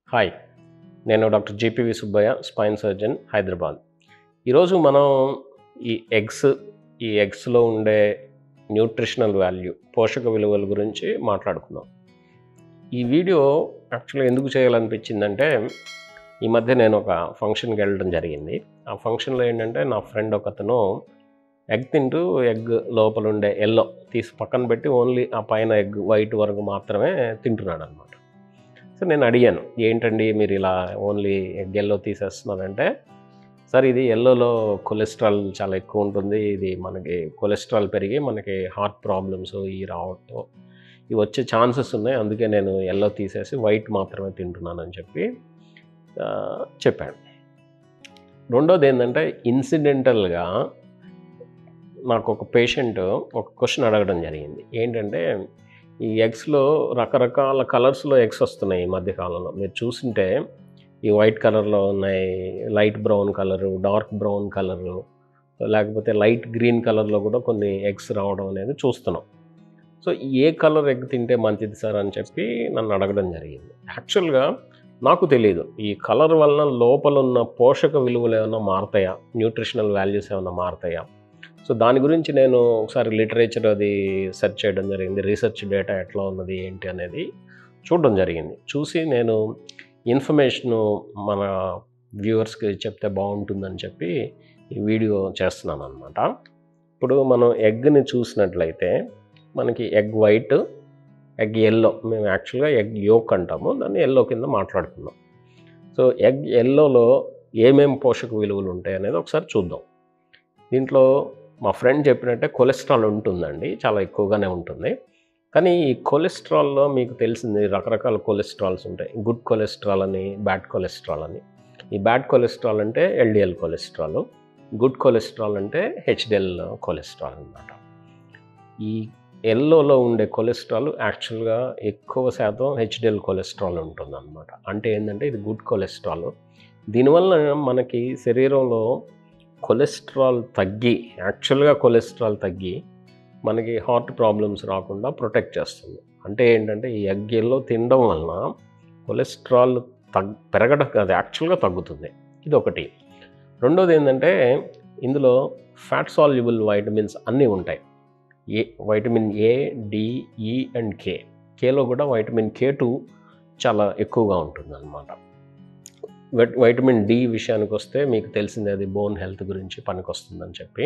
hi నేను doctor J P V Subbaiah spine surgeon Hyderabad ఈరోజు మనం ఈ ఎగ్స్ ఈ ఎగ్స్లో ఉండే న్యూట్రిషనల్ వాల్యూ పోషక విలువల గురించి మాట్లాడుకుందాం ఈ వీడియో యాక్చువల్గా ఎందుకు చేయాలనిపించిందంటే ఈ మధ్య నేను ఒక ఫంక్షన్కి వెళ్ళడం జరిగింది ఆ ఫంక్షన్లో ఏంటంటే నా ఫ్రెండ్ ఒకతను ఎగ్ తింటూ ఎగ్ లోపల ఉండే ఎల్లో తీసి పక్కన పెట్టి ఓన్లీ ఆ పైన ఎగ్ వైట్ వరకు మాత్రమే తింటున్నాడు అనమాట సో నేను అడిగాను ఏంటండి మీరు ఇలా ఓన్లీ ఎగ్ ఎల్లో తీసేస్తున్నారంటే సార్ ఇది ఎల్లోలో కొలెస్ట్రాల్ చాలా ఎక్కువ ఉంటుంది ఇది మనకి కొలెస్ట్రాల్ పెరిగి మనకి హార్ట్ ప్రాబ్లమ్స్ ఈ రావటం ఇవి వచ్చే ఛాన్సెస్ ఉన్నాయి అందుకే నేను ఎల్లో తీసేసి వైట్ మాత్రమే తింటున్నానని చెప్పి ఆ, చెప్పాడు రెండోది ఏంటంటే ఇన్సిడెంటల్గా నాకు ఒక పేషెంట్ ఒక క్వశ్చన్ అడగడం జరిగింది ఏంటంటే ఈ ఎగ్స్లో రకరకాల కలర్స్లో ఎగ్స్ వస్తున్నాయి ఈ మధ్యకాలంలో మీరు చూసింటే ఈ వైట్ కలర్లో ఉన్నాయి light brown colour dark brown colour లేకపోతే లైట్ గ్రీన్ కలర్లో కూడా కొన్ని ఎగ్స్ రావడం అనేది చూస్తున్నాం సో ఏ కలర్ ఎగ్ తింటే మంచిది సార్ అని చెప్పి నన్ను అడగడం జరిగింది యాక్చువల్గా నాకు తెలియదు ఈ కలర్ వలన లోపల ఉన్న పోషక విలువలు ఏమైనా మారుతాయా న్యూట్రిషనల్ వాల్యూస్ ఏమైనా మారుతాయా సో దాని గురించి నేను ఒకసారి లిటరేచర్ అది సెర్చ్ చేయడం జరిగింది రీసెర్చ్ డేటా ఎట్లా ఉన్నది ఏంటి అనేది చూడడం జరిగింది చూసి నేను ఇన్ఫర్మేషను మన వ్యూవర్స్కి చెప్తే బాగుంటుందని చెప్పి ఈ వీడియో చేస్తున్నాను అనమాట ఇప్పుడు మనం ఎగ్ని చూసినట్లయితే మనకి ఎగ్ వైట్ ఎగ్ ఎల్లో మేము యాక్చువల్గా ఎగ్ యోక్ అంటాము దాన్ని ఎల్లో కింద మాట్లాడుకుందాం సో ఎగ్ ఎల్లోలో ఏమేం పోషక విలువలు ఉంటాయి అనేది ఒకసారి చూద్దాం దీంట్లో మా ఫ్రెండ్ చెప్పినట్టే కొలెస్ట్రాల్ ఉంటుందండి చాలా ఎక్కువగానే ఉంటుంది కానీ ఈ కొలెస్ట్రాల్లో మీకు తెలిసింది రకరకాల కొలెస్ట్రాల్స్ ఉంటాయి గుడ్ కొలెస్ట్రాల్ అని బ్యాడ్ కొలెస్ట్రాల్ అని ఈ బ్యాడ్ కొలెస్ట్రాల్ అంటే ఎల్డిఎల్ కొలెస్ట్రాల్ గుడ్ కొలెస్ట్రాల్ అంటే హెచ్డిఎల్ కొలెస్ట్రాల్ అన్నమాట ఈ ఎల్లోలో ఉండే కొలెస్ట్రాల్ యాక్చువల్గా ఎక్కువ శాతం హెచ్డిఎల్ కొలెస్ట్రాల్ ఉంటుందన్నమాట అంటే ఏంటంటే ఇది గుడ్ కొలెస్ట్రాల్ దీనివల్ల మనకి శరీరంలో కొలెస్ట్రాల్ తగ్గి యాక్చువల్గా కొలెస్ట్రాల్ తగ్గి మనకి హార్ట్ ప్రాబ్లమ్స్ రాకుండా ప్రొటెక్ట్ చేస్తుంది అంటే ఏంటంటే ఈ ఎగ్ ఎల్లో తినడం వలన కొలెస్ట్రాల్ తగ్ పెరగడం కాదు యాక్చువల్గా తగ్గుతుంది ఇది ఒకటి రెండోది ఏంటంటే ఇందులో ఫ్యాట్ సాల్యుబుల్ వైటమిన్స్ అన్నీ ఉంటాయి A vitamin A D E and K కేలో కూడా వైటమిన్ కే టూ చాలా ఎక్కువగా ఉంటుంది అనమాట వైటమిన్ డి విషయానికి వస్తే మీకు తెలిసిందే అది బోన్ హెల్త్ గురించి పనికొస్తుందని చెప్పి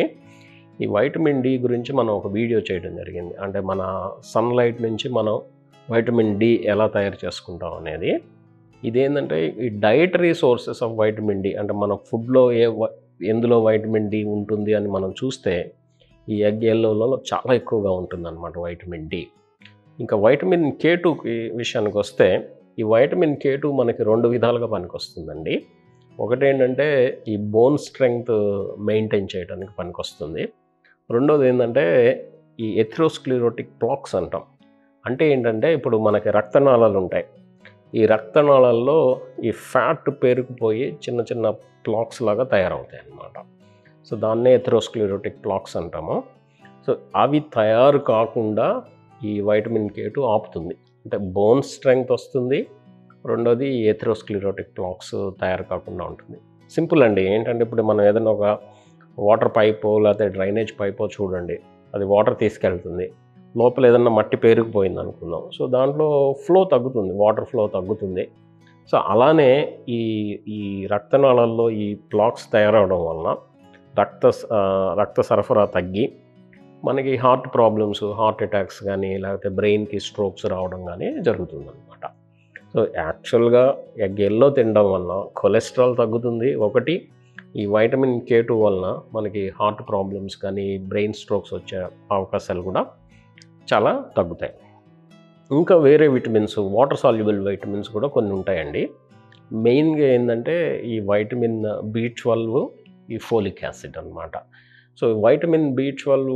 ఈ వైటమిన్ డి గురించి మనం ఒక వీడియో చేయడం జరిగింది అంటే మన సన్లైట్ నుంచి మనం వైటమిన్ డి ఎలా తయారు చేసుకుంటాం అనేది ఇదేంటంటే ఈ dietary sources of vitamin D అంటే మన ఫుడ్లో ఏ వ- ఎందులో వైటమిన్ డి ఉంటుంది అని మనం చూస్తే ఈ ఎగ్ ఎల్లోలో చాలా ఎక్కువగా ఉంటుంది అనమాట వైటమిన్ డి ఇంకా వైటమిన్ కే టూకి విషయానికి వస్తే ఈ వైటమిన్ కే టూ మనకి రెండు విధాలుగా పనికొస్తుందండి ఒకటి ఏంటంటే ఈ బోన్ స్ట్రెంగ్త్ మెయింటైన్ చేయడానికి పనికొస్తుంది రెండోది ఏంటంటే ఈ ఎథ్రోస్క్లిరోటిక్ ప్లాక్స్ అంటాం అంటే ఏంటంటే ఇప్పుడు మనకి రక్తనాళాలు ఉంటాయి ఈ రక్తనాళాల్లో ఈ ఫ్యాట్ పేరుకుపోయి చిన్న చిన్న ప్లాక్స్ లాగా తయారవుతాయి అన్నమాట సో దాన్నే ఎథ్రోస్క్లిరోటిక్ ప్లాక్స్ అంటాము సో అవి తయారు కాకుండా ఈ వైటమిన్ కే టూ ఆపుతుంది అంటే బోన్ స్ట్రెంగ్త్ వస్తుంది రెండోది ఎథ్రోస్క్లిరోటిక్ ప్లాక్స్ తయారు కాకుండా ఉంటుంది సింపుల్ అండి ఏంటంటే ఇప్పుడు మనం ఏదైనా ఒక వాటర్ పైపో లేకపోతే డ్రైనేజ్ పైపో చూడండి అది వాటర్ తీసుకెళ్తుంది లోపల ఏదన్నా మట్టి పేరుకుపోయింది అనుకుందాం సో దాంట్లో ఫ్లో తగ్గుతుంది వాటర్ ఫ్లో తగ్గుతుంది సో అలానే ఈ ఈ రక్తనాళాల్లో ఈ ప్లాక్స్ తయారవడం వలన రక్త స- ఆ, రక్త సరఫరా తగ్గి మనకి హార్ట్ ప్రాబ్లమ్స్ హార్ట్ అటాక్స్ కానీ లేకపోతే బ్రెయిన్కి స్ట్రోక్స్ రావడం కానీ జరుగుతుందన్నమాట సో యాక్చువల్గా ఎగ్ ఎల్లో తినడం వలన కొలెస్ట్రాల్ తగ్గుతుంది ఒకటి ఈ వైటమిన్ కే టూ వలన మనకి హార్ట్ ప్రాబ్లమ్స్ కానీ బ్రెయిన్ స్ట్రోక్స్ వచ్చే అవకాశాలు కూడా చాలా తగ్గుతాయి ఇంకా వేరే విటమిన్స్ వాటర్ సాల్యుబుల్ వైటమిన్స్ కూడా కొన్ని ఉంటాయండి మెయిన్గా ఏంటంటే ఈ వైటమిన్ బి ట్వెల్వ్ ఈ ఫోలిక్ యాసిడ్ అన్నమాట సో వైటమిన్ బి ట్వెల్వ్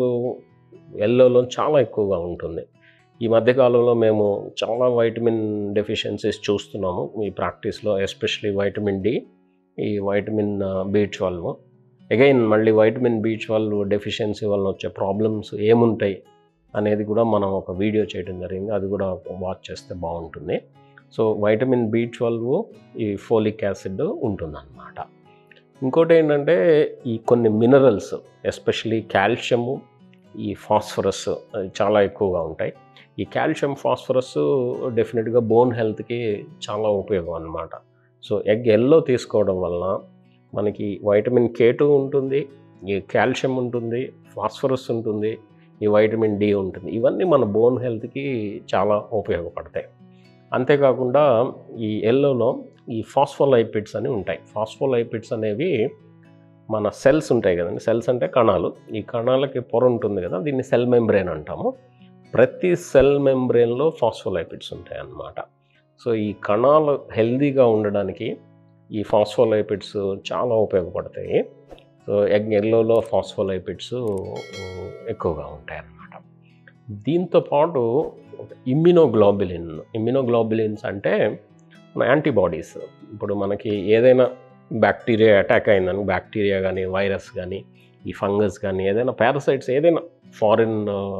ఎల్లోలో చాలా ఎక్కువగా ఉంటుంది ఈ మధ్యకాలంలో మేము చాలా వైటమిన్ డెఫిషియన్సీస్ చూస్తున్నాము ఈ ప్రాక్టీస్లో ఎస్పెషలీ వైటమిన్ డి ఈ వైటమిన్ బి ట్వెల్వ్ అగైన్ మళ్ళీ వైటమిన్ బి ట్వెల్వ్ డెఫిషియన్సీ వల్ల వచ్చే ప్రాబ్లమ్స్ ఏముంటాయి అనేది కూడా మనం ఒక వీడియో చేయడం జరిగింది అది కూడా వాచ్ చేస్తే బాగుంటుంది సో వైటమిన్ బి ట్వెల్వ్ ఈ ఫోలిక్ యాసిడ్ ఉంటుందన్నమాట ఇంకోటి ఏంటంటే ఈ కొన్ని మినరల్స్ ఎస్పెషలీ కాల్షియము ఈ ఫాస్ఫరస్ అవి చాలా ఎక్కువగా ఉంటాయి ఈ కాల్షియం ఫాస్ఫరస్ డెఫినెట్గా బోన్ హెల్త్కి చాలా ఉపయోగం అన్నమాట సో ఎగ్ ఎల్లో తీసుకోవడం వలన మనకి వైటమిన్ కే టూ ఉంటుంది ఈ కాల్షియం ఉంటుంది ఫాస్ఫరస్ ఉంటుంది ఈ వైటమిన్ డి ఉంటుంది ఇవన్నీ మన బోన్ హెల్త్కి చాలా ఉపయోగపడతాయి అంతేకాకుండా ఈ ఎల్లోలో ఈ ఫాస్ఫోలైపిడ్స్ అని ఉంటాయి ఫాస్ఫోలైపిడ్స్ అనేవి మన సెల్స్ ఉంటాయి కదండి సెల్స్ అంటే కణాలు ఈ కణాలకి పొర ఉంటుంది కదా దీన్ని సెల్ మెంబ్రెయిన్ అంటాము ప్రతి సెల్ మెంబ్రెయిన్లో ఫాస్ఫోలైపిడ్స్ ఉంటాయి అన్నమాట సో ఈ కణాలు హెల్దీగా ఉండడానికి ఈ ఫాస్ఫోలైపిడ్స్ చాలా ఉపయోగపడతాయి సో ఎగ్ ఎల్లోలో ఫాస్ఫోలైపిడ్స్ ఎక్కువగా ఉంటాయి అన్నమాట దీంతో పాటు ఇమ్యునోగ్లోబులిన్ ఇమ్యునోగ్లోబులిన్స్ అంటే మన యాంటీబాడీస్ ఇప్పుడు మనకి ఏదైనా బ్యాక్టీరియా అటాక్ అయిందని బ్యాక్టీరియా కానీ వైరస్ కానీ ఈ ఫంగస్ కానీ ఏదైనా పారసైట్స్ ఏదైనా ఫారిన్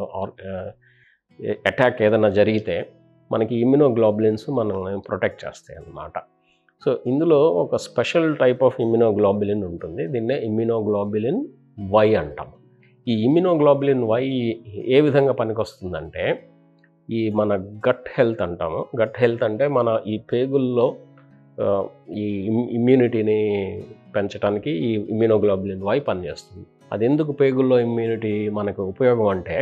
అటాక్ ఏదైనా జరిగితే మనకి ఇమ్యునోగ్లోబులిన్స్ మనల్ని ప్రొటెక్ట్ చేస్తాయి అన్నమాట సో ఇందులో ఒక స్పెషల్ టైప్ ఆఫ్ ఇమ్యునోగ్లోబులిన్ ఉంటుంది దీన్నే ఇమ్యునోగ్లోబులిన్ వై అంటాం ఈ ఇమ్యునోగ్లోబులిన్ వై ఏ విధంగా పనికొస్తుందంటే ఈ మన గట్ హెల్త్ అంటాము గట్ హెల్త్ అంటే మన ఈ పేగుల్లో ఆ, ఈ ఇమ్- ఇమ్యూనిటీని పెంచడానికి ఈ ఇమ్యూనోగ్లోబులిన్ వై పనిచేస్తుంది అది ఎందుకు పేగుల్లో ఇమ్యూనిటీ మనకు ఉపయోగం అంటే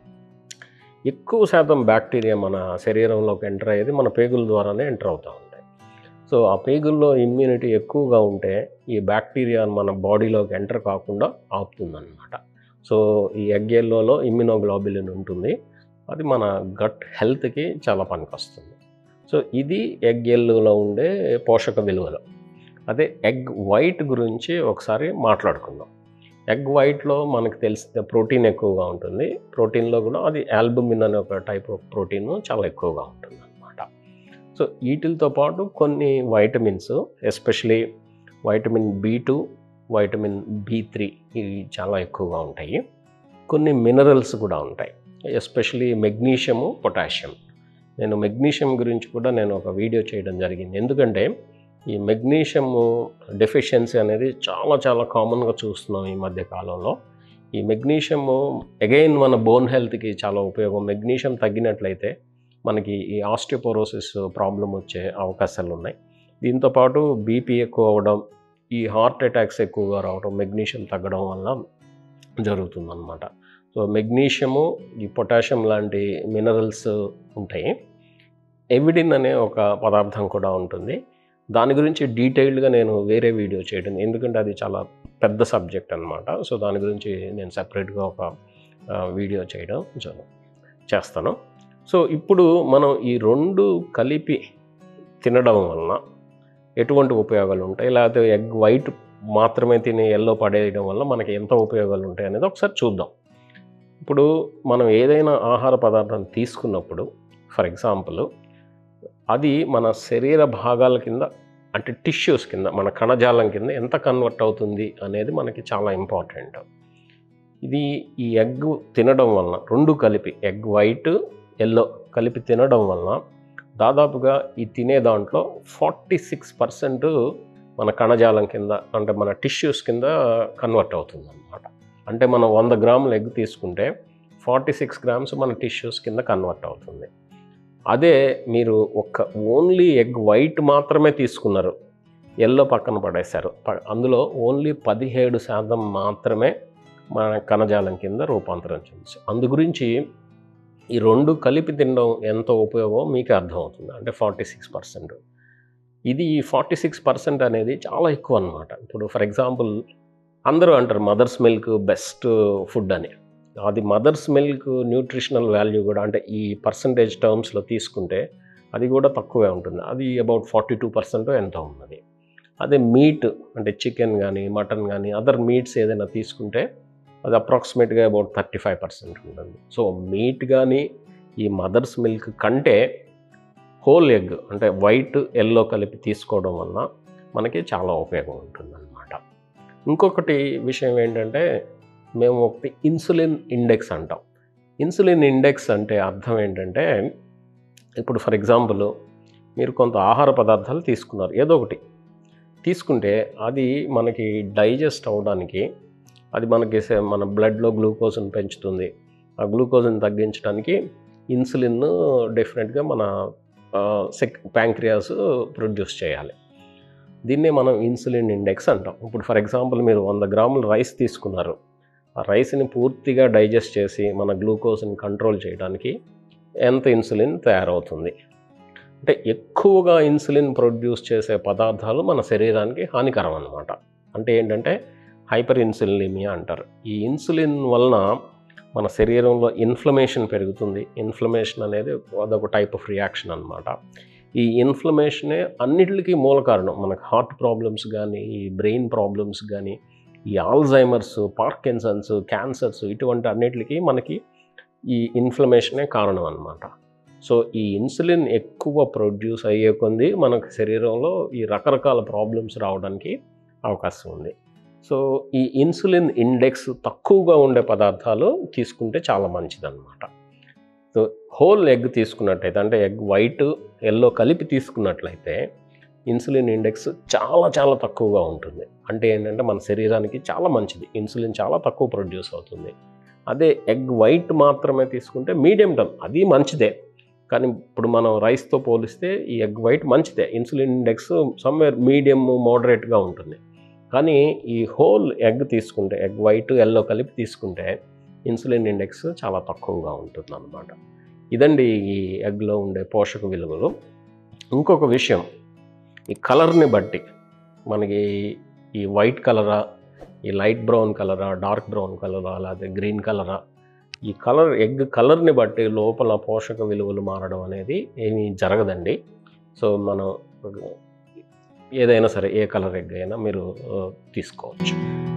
ఎక్కువ శాతం బ్యాక్టీరియా మన శరీరంలోకి ఎంటర్ అయ్యేది మన పేగుల ద్వారానే ఎంటర్ అవుతూ ఉంటాయి సో ఆ పేగుల్లో ఇమ్యూనిటీ ఎక్కువగా ఉంటే ఈ బ్యాక్టీరియా మన బాడీలోకి ఎంటర్ కాకుండా ఆపుతుందన్నమాట సో ఈ ఎగ్ ఎల్లోలో ఇమ్యునోగ్లోబులిన్ ఉంటుంది అది మన గట్ హెల్త్కి చాలా పనికొస్తుంది సో ఇది ఎగ్ ఎల్లోలో ఉండే పోషక విలువలు అదే ఎగ్ వైట్ గురించి ఒకసారి మాట్లాడుకుందాం ఎగ్ వైట్లో మనకు తెలిసిన ప్రోటీన్ ఎక్కువగా ఉంటుంది ప్రోటీన్లో కూడా అది ఆల్బుమిన్ అనే ఒక టైప్ ఆఫ్ ప్రోటీన్ చాలా ఎక్కువగా ఉంటుంది అనమాట సో వీటితో పాటు కొన్ని vitamins especially vitamin B two vitamin B three ఇవి చాలా ఎక్కువగా ఉంటాయి కొన్ని మినరల్స్ కూడా ఉంటాయి ఎస్పెషలీ మెగ్నీషియము పొటాషియం నేను మెగ్నీషియం గురించి కూడా నేను ఒక వీడియో చేయడం జరిగింది ఎందుకంటే ఈ మెగ్నీషియం డెఫిషియన్సీ అనేది చాలా చాలా కామన్గా చూస్తున్నాం ఈ మధ్య కాలంలో ఈ మెగ్నీషియము అగైన్ మన బోన్ హెల్త్కి చాలా ఉపయోగం మెగ్నీషియం తగ్గినట్లయితే మనకి ఈ ఆస్టియోపోరోసిస్ ప్రాబ్లం వచ్చే అవకాశాలు ఉన్నాయి దీంతోపాటు బీపీ ఎక్కువ అవ్వడం ఈ హార్ట్ అటాక్స్ ఎక్కువగా రావడం మెగ్నీషియం తగ్గడం వల్ల జరుగుతుందన్నమాట సో మెగ్నీషియము ఈ పొటాషియం లాంటి మినరల్స్ ఉంటాయి ఎవిడిన్ అనే ఒక పదార్థం కూడా ఉంటుంది దాని గురించి డీటెయిల్డ్గా నేను వేరే వీడియో చేయడం ఎందుకంటే అది చాలా పెద్ద సబ్జెక్ట్ అనమాట సో దాని గురించి నేను సపరేట్గా ఒక ఆ, వీడియో చేయడం జరు- చేస్తాను సో ఇప్పుడు మనం ఈ రెండు కలిపి తినడం వలన ఎటువంటి ఉపయోగాలు ఉంటాయి లేకపోతే ఎగ్ వైట్ మాత్రమే తిని ఎల్లో పడేయడం వల్ల మనకి ఎంత ఉపయోగాలు ఉంటాయి అనేది ఒకసారి చూద్దాం ఇప్పుడు మనం ఏదైనా ఆహార పదార్థం తీసుకున్నప్పుడు ఫర్ ఎగ్జాంపుల్ అది మన శరీర భాగాల కింద అంటే టిష్యూస్ కింద మన కణజాలం కింద ఎంత కన్వర్ట్ అవుతుంది అనేది మనకి చాలా ఇంపార్టెంట్ ఇది ఈ ఎగ్ తినడం వలన రెండు కలిపి ఎగ్ వైట్ ఎల్లో కలిపి తినడం వలన దాదాపుగా ఈ తినే దాంట్లో ఫార్టీ సిక్స్ పర్సెంట్ మన కణజాలం కింద అంటే మన టిష్యూస్ కింద కన్వర్ట్ అవుతుంది అనమాట అంటే మనం వంద గ్రాముల ఎగ్ తీసుకుంటే ఫార్టీ సిక్స్ గ్రామ్స్ మన టిష్యూస్ కింద కన్వర్ట్ అవుతుంది అదే మీరు ఒక ఓన్లీ ఎగ్ వైట్ మాత్రమే తీసుకున్నారు ఎల్లో పక్కన పడేశారు ప- అందులో ఓన్లీ పదిహేడు శాతం మాత్రమే మన కణజాలం కింద రూపాంతరం చెందచ్చు అందు గురించి ఈ రెండు కలిపి తినడం ఎంత ఉపయోగం మీకు అర్థమవుతుంది అంటే ఫార్టీ సిక్స్ పర్సెంట్ ఇది ఈ ఫార్టీ సిక్స్ పర్సెంట్ అనేది చాలా ఎక్కువ అనమాట ఇప్పుడు ఫర్ ఎగ్జాంపుల్ అందరూ అంటారు మదర్స్ మిల్క్ బెస్ట్ ఫుడ్ అని అది మదర్స్ మిల్క్ న్యూట్రిషనల్ వాల్యూ కూడా అంటే ఈ పర్సంటేజ్ టర్మ్స్లో తీసుకుంటే అది కూడా తక్కువే ఉంటుంది అది అబౌట్ ఫార్టీ టూ పర్సెంట్ ఎంత ఉన్నది అదే మీట్ అంటే చికెన్ కానీ మటన్ కానీ అదర్ మీట్స్ ఏదైనా తీసుకుంటే అది అప్రాక్సిమేట్గా అబౌట్ థర్టీ ఫైవ్ పర్సెంట్ ఉంటుంది సో మీట్ కానీ ఈ మదర్స్ మిల్క్ కంటే హోల్ ఎగ్ అంటే వైట్ ఎల్లో కలిపి తీసుకోవడం వలన మనకి చాలా ఉపయోగం ఉంటుందన్నమాట ఇంకొకటి విషయం ఏంటంటే మేము ఒకటి ఇన్సులిన్ ఇండెక్స్ అంటాం ఇన్సులిన్ ఇండెక్స్ అంటే అర్థం ఏంటంటే ఇప్పుడు ఫర్ ఎగ్జాంపుల్ మీరు కొంత ఆహార పదార్థాలు తీసుకున్నారు ఏదో ఒకటి తీసుకుంటే అది మనకి డైజెస్ట్ అవ్వడానికి అది మనకి సే- మన బ్లడ్లో గ్లూకోజ్ని పెంచుతుంది ఆ గ్లూకోజ్ని తగ్గించడానికి ఇన్సులిన్ డెఫినెట్గా మన సెక్ ప్యాంక్రియాస్ ప్రొడ్యూస్ చేయాలి దీన్నే మనం ఇన్సులిన్ ఇండెక్స్ అంటాం ఇప్పుడు ఫర్ ఎగ్జాంపుల్ మీరు వంద గ్రాములు రైస్ తీసుకున్నారు ఆ రైస్ని పూర్తిగా డైజెస్ట్ చేసి మన గ్లూకోజ్ని కంట్రోల్ చేయడానికి ఎంత ఇన్సులిన్ తయారవుతుంది అంటే ఎక్కువగా ఇన్సులిన్ ప్రొడ్యూస్ చేసే పదార్థాలు మన శరీరానికి హానికరం అన్నమాట అంటే ఏంటంటే హైపర్ ఇన్సులినిమియా అంటారు ఈ ఇన్సులిన్ వలన మన శరీరంలో ఇన్ఫ్లమేషన్ పెరుగుతుంది ఇన్ఫ్లమేషన్ అనేది అదొక టైప్ ఆఫ్ రియాక్షన్ అనమాట ఈ ఇన్ఫ్లమేషనే అన్నిటికీ మూల కారణం మనకు హార్ట్ ప్రాబ్లమ్స్ కానీ ఈ బ్రెయిన్ ప్రాబ్లమ్స్ కానీ ఈ ఆల్జైమర్స్ పార్కిన్సన్స్ క్యాన్సర్స్ ఇటువంటి అన్నిటికీ మనకి ఈ ఇన్ఫ్లమేషనే కారణం అనమాట సో ఈ ఇన్సులిన్ ఎక్కువ ప్రొడ్యూస్ అయ్యే కొంది మనకు శరీరంలో ఈ రకరకాల ప్రాబ్లమ్స్ రావడానికి అవకాశం ఉంది సో ఈ ఇన్సులిన్ ఇండెక్స్ తక్కువగా ఉండే పదార్థాలు తీసుకుంటే చాలా మంచిదన్నమాట సో హోల్ ఎగ్ తీసుకున్నట్టయితే అంటే ఎగ్ వైట్ ఎల్లో కలిపి తీసుకున్నట్లయితే ఇన్సులిన్ ఇండెక్స్ చాలా చాలా తక్కువగా ఉంటుంది అంటే ఏంటంటే మన శరీరానికి చాలా మంచిది ఇన్సులిన్ చాలా తక్కువ ప్రొడ్యూస్ అవుతుంది అదే ఎగ్ వైట్ మాత్రమే తీసుకుంటే మీడియం టర్మ్ అది మంచిదే కానీ ఇప్పుడు మనం రైస్తో పోలిస్తే ఈ ఎగ్ వైట్ మంచిదే ఇన్సులిన్ ఇండెక్స్ సమ్వేర్ మీడియం మోడరేట్గా ఉంటుంది కానీ ఈ హోల్ ఎగ్ తీసుకుంటే ఎగ్ వైట్ ఎల్లో కలిపి తీసుకుంటే ఇన్సులిన్ ఇండెక్స్ చాలా తక్కువగా ఉంటుంది అనమాట ఇదండి ఈ ఎగ్లో ఉండే పోషక విలువలు ఇంకొక విషయం ఈ కలర్ని బట్టి మనకి ఈ వైట్ కలరా ఈ లైట్ బ్రౌన్ కలరా డార్క్ బ్రౌన్ కలరా లేకపోతే గ్రీన్ కలరా ఈ కలర్ ఎగ్ కలర్ని బట్టి లోపల పోషక విలువలు మారడం అనేది ఏమీ జరగదండి సో మనం ఏదైనా సరే ఏ కలర్ ఎగ్ అయినా మీరు ఆ, తీసుకోవచ్చు